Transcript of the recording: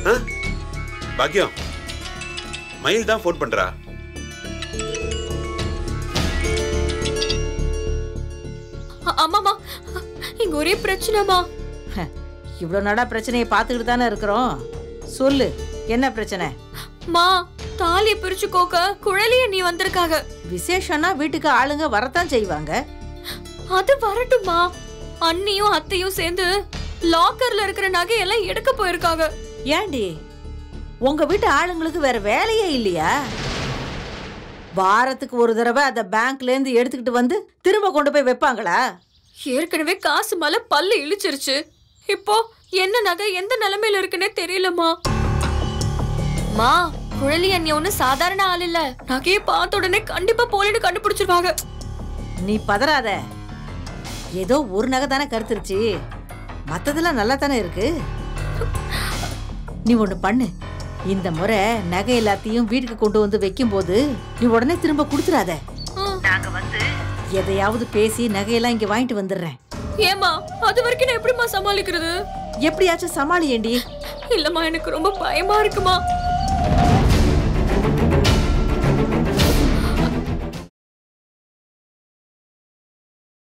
ஆ? பாக்கியம் மயில் தான் ஃபோன் பண்றா அ- அம்மாமா இங்க ஒரே பிரச்சனைமா இவ்வளோ நாடா பிரச்சனையை பார்த்துக்கிட்டு தானே இருக்கிறோம் சொல்லு என்ன பிரச்சனை மா தாலியை பிரிச்சு கோக்க குழலிய நீ வந்திருக்காக விசேஷம்னா வீட்டுக்கு ஆளுங்க வரத்தான் செய்வாங்க அது வரட்டுமா அண்ணியும் அத்தையும் சேர்ந்து லாக்கர்ல இருக்கிற நகையெல்லாம் எடுக்க போயிருக்காங்க ஏண்டி உங்க வீட்டு ஆளுங்களுக்கு வேற வேலையே இல்லையா வாரத்துக்கு ஒரு தடவை அதை பேங்க்ல இருந்து எடுத்துக்கிட்டு வந்து திரும்ப கொண்டு போய் வைப்பாங்களா ஏற்கனவே காசு மேல பல்லு இழிச்சிருச்சு இப்போ என்ன நகை எந்த நிலைமையில இருக்குன்னே தெரியலமா மா குழலி அண்ணி ஒண்ணு சாதாரண ஆள் இல்ல நகையை பார்த்த உடனே கண்டிப்பா போலின்னு கண்டுபிடிச்சிருவாங்க நீ பதறாத ஏதோ ஒரு நகை தானே கருத்துருச்சு மத்ததெல்லாம் நல்லா தானே இருக்கு நீ ஒண்ணு பண்ணு இந்த முறை நகை எல்லாத்தையும் வீட்டுக்கு கொண்டு வந்து வைக்கும்போது நீ உடனே திரும்ப கொடுத்துறாத ம். நாங்க வந்து எதையாவது பேசி நகையெல்லாம் இங்க வாங்கிட்டு வந்துடுறேன் ஏமா அது வரைக்கும் நான் எப்படிம்மா சமாளிக்கிறது எப்படியாச்சும் சமாளியேண்டி இல்லம்மா எனக்கு ரொம்ப பயமா இருக்குமா